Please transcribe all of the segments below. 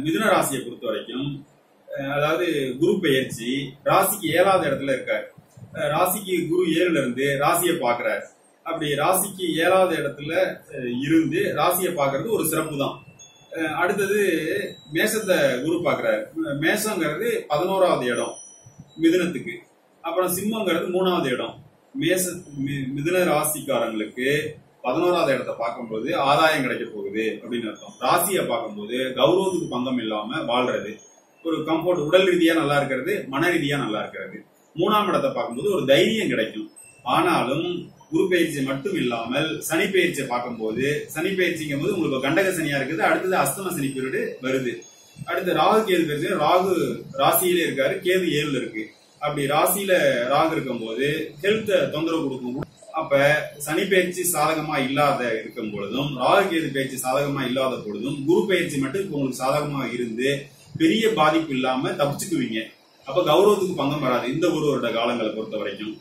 மிதுன ராசியை பொறுத்த வரைக்கும் அஹ், அதாவது குரு பெயர்ச்சி ராசிக்கு ஏழாவது இடத்துல இருக்காரு அஹ், ராசிக்கு குரு ஏழுல இருந்து ராசியை பாக்குறாரு அப்படி ராசிக்கு ஏழாவது இடத்துல அஹ், இருந்து ராசியை பாக்குறது ஒரு சிறப்பு தான் அஹ், அடுத்தது மேஷத்தை குரு பாக்குறாரு மேஷங்கிறது பதினோராவது இடம் மிதுனத்துக்கு அப்புறம் சிம்மங்கிறது மூணாவது இடம் மேச மி- மிதுன ராசிக்காரங்களுக்கு பதினோராவது இடத்தை பார்க்கும்போது ஆதாயம் கிடைக்க போகுது அப்படின்னு அர்த்தம் ராசியை பார்க்கும்போது கௌரவத்துக்கு பங்கம் இல்லாம வாழ்றது ஒரு கம்ஃபர்ட் உடல் ரீதியா நல்லா இருக்கிறது மன ரீதியா நல்லா இருக்கிறது மூணாம் இடத்தை பார்க்கும்போது ஒரு தைரியம் கிடைக்கும் ஆனாலும் குரு பயிற்சி மட்டும் இல்லாமல் சனி பயிற்சியை பார்க்கும்போது சனி பயிற்சிங்கும் போது உங்களுக்கு கண்டக சனியா இருக்குது அடுத்தது அஸ்தம சனி பீரியடு வருது அடுத்து ராகு கேது பயிற்சி ராகு ராசியில இருக்காரு கேது ஏழுல இருக்கு அப்படி ராசியில ராகு இருக்கும்போது ஹெல்த் தொந்தரவு கொடுக்கும் அப்ப சனி பயிற்சி சாதகமா இல்லாத இருக்கும் பொழுதும் ராகு கேது பயிற்சி சாதகமா இல்லாத பொழுதும் குரு பயிற்சி மட்டும் இப்ப உங்களுக்கு சாதகமா இருந்து பெரிய பாதிப்பு இல்லாம தப்பிச்சுக்குவீங்க அப்ப கௌரவத்துக்கு பங்கம் வராது இந்த ஒரு வருட காலங்களை பொறுத்த வரைக்கும்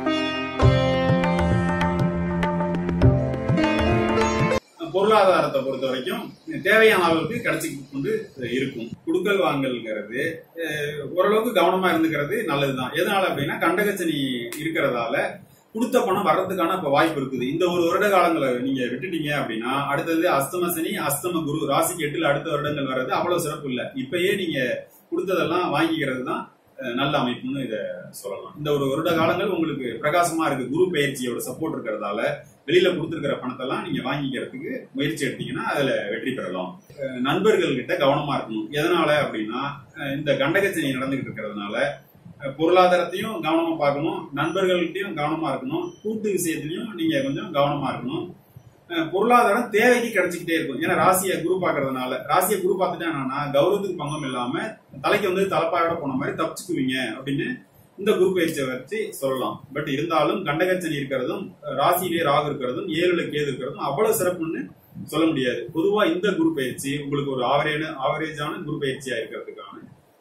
பொருளாதாரத்தை பொறுத்த வரைக்கும் தேவையான அளவுக்கு கிடைச்சி கொண்டு இருக்கும் குடுக்கல் வாங்கல்ங்கிறது அஹ், ஓரளவுக்கு கவனமா இருந்துக்கிறது நல்லதுதான் எதனால அப்படின்னா கண்டகச்சனி இருக்கிறதால கொடுத்த பணம் வர்றதுக்கான இப்ப வாய்ப்பு இருக்குது இந்த ஒரு வருட காலங்களை நீங்க விட்டுட்டீங்க அப்படின்னா அடுத்தது அஸ்தம சனி அஸ்தம குரு ராசிக்கு எட்டுல அடுத்த வருடங்கள் வர்றது அவ்வளவு சிறப்பு இல்லை இப்பயே நீங்க கொடுத்ததெல்லாம் வாங்கிக்கிறது தான் அஹ், நல்ல அமைப்புன்னு இத சொல்லலாம் இந்த ஒரு வருட காலங்கள் உங்களுக்கு பிரகாசமா இருக்கு குரு பயிற்சியோட சப்போர்ட் இருக்கிறதால வெளியில கொடுத்துருக்கிற பணத்தெல்லாம் நீங்க வாங்கிக்கிறதுக்கு முயற்சி எடுத்தீங்கன்னா அதுல வெற்றி பெறலாம் அஹ், நண்பர்கள் கிட்ட கவனமா இருக்கணும் எதனால அப்படின்னா அஹ், இந்த கண்டகச்சனி நடந்துகிட்டு இருக்கிறதுனால அஹ், பொருளாதாரத்தையும் கவனமா பார்க்கணும் நண்பர்கள்கிட்டயும் கவனமா இருக்கணும் கூட்டு விஷயத்திலையும் நீங்க கொஞ்சம் கவனமா இருக்கணும் அஹ், பொருளாதாரம் தேவைக்கு கிடைச்சிக்கிட்டே இருக்கும் ஏன்னா ராசியை குரு பார்க்கறதுனால ராசியை குரு பார்த்துட்டா என்னன்னா கௌரவத்துக்கு பங்கம் இல்லாம தலைக்கு வந்து தலைப்பாயோட போன மாதிரி தப்பிச்சுக்குவீங்க அப்படின்னு இந்த குரு பயிற்சியை வச்சு சொல்லலாம் பட் இருந்தாலும் கண்டகச்சனி இருக்கிறதும் ராசியிலே ராகு இருக்கிறதும் ஏழுல கேது இருக்கிறதும் அவ்வளவு சிறப்புன்னு சொல்ல முடியாது பொதுவா இந்த குரு பயிற்சி உங்களுக்கு ஒரு ஆவரேஜ் ஆவரேஜான குரு பயிற்சியா இருக்கிறதுக்கான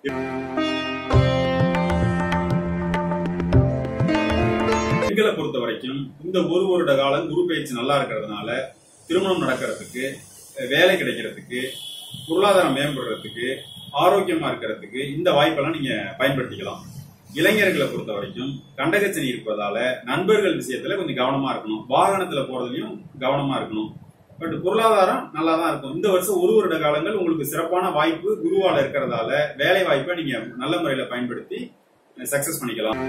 பெண்களை பொறுத்த வரைக்கும் இந்த ஒரு வருட காலம் குரு பயிற்சி நல்லா இருக்கிறதுனால திருமணம் நடக்கிறதுக்கு வேலை கிடைக்கிறதுக்கு பொருளாதாரம் மேம்படுறதுக்கு ஆரோக்கியமா இருக்கிறதுக்கு இந்த வாய்ப்பெல்லாம் நீங்க பயன்படுத்திக்கலாம் இளைஞர்களை பொறுத்த வரைக்கும் கண்டகச்சனி இருப்பதால நண்பர்கள் விஷயத்துல கொஞ்சம் கவனமா இருக்கணும் வாகனத்துல போறதுலயும் கவனமா இருக்கணும் பட் பொருளாதாரம் நல்லா தான் இருக்கும் இந்த வருஷம் ஒரு வருட காலங்கள் உங்களுக்கு சிறப்பான வாய்ப்பு குருவால இருக்கிறதால வேலை வாய்ப்பை நீங்க நல்ல முறையில பயன்படுத்தி சக்சஸ் பண்ணிக்கலாம்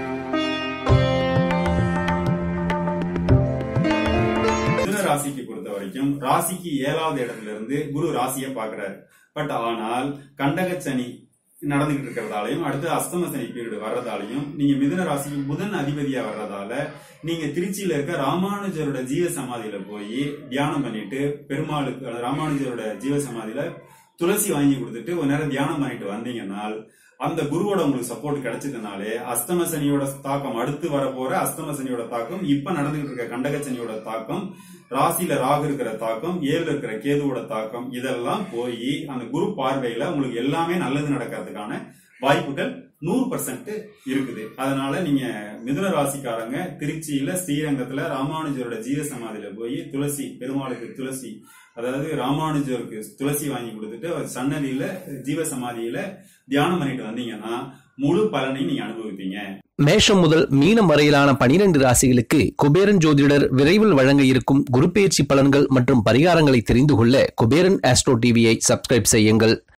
மிதுன ராசிக்கு பொறுத்த வரைக்கும் ராசிக்கு ஏழாவது இடத்துல இருந்து குரு ராசியை பாக்குறாரு பட் ஆனால் கண்டகச்சனி நடந்துகிட்டு இருக்கிறதாலையும் அடுத்து அஸ்தம சனி பீரியட் வர்றதாலையும் நீங்க மிதுன ராசிக்கு புதன் அதிபதியா வர்றதால நீங்க திருச்சியில இருக்க ராமானுஜரோட ஜீவ சமாதியில போய் தியானம் பண்ணிட்டு பெருமாளுக்கு அதாவது ராமானுஜரோட ஜீவ சமாதியில துளசி வாங்கி கொடுத்துட்டு ஒரு நேரம் தியானம் பண்ணிட்டு வந்தீங்கன்னால் அந்த குருவோட உங்களுக்கு சப்போர்ட் கிடைச்சதுனாலே அஸ்தம சனியோட தாக்கம் அடுத்து வர போற அஸ்தம சனியோட தாக்கம் இப்ப நடந்துகிட்டு இருக்க கண்டக சனியோட தாக்கம் ராசியில ராகு இருக்கிற தாக்கம் ஏழுல இருக்கிற கேதுவோட தாக்கம் இதெல்லாம் போய் அந்த குரு பார்வையில உங்களுக்கு எல்லாமே நல்லது நடக்கிறதுக்கான வாய்ப்புகள் நூறு பர்சன்ட் இருக்குது அதனால நீங்க மிதுன ராசிக்காரங்க திருச்சியில ஸ்ரீரங்கத்துல ராமானுஜரோட ஜீவ சமாதியில போய் துளசி பெருமாளுக்கு துளசி அதாவது ராமானுஜருக்கு துளசி வாங்கி கொடுத்துட்டு அவர் சன்னதியில ஜீவ சமாதியில தியானம் பண்ணிட்டு வந்தீங்கன்னா முழு பலனையும் நீங்க அனுபவிப்பீங்க மேஷம் முதல் மீனம் வரையிலான பனிரெண்டு ராசிகளுக்கு குபேரன் ஜோதிடர் விரைவில் வழங்க இருக்கும் குருப்பெயர்ச்சி பலன்கள் மற்றும் பரிகாரங்களை தெரிந்து கொள்ள குபேரன் ஆஸ்ட்ரோ டிவியை சப்ஸ்கிரைப் செய்யுங்கள்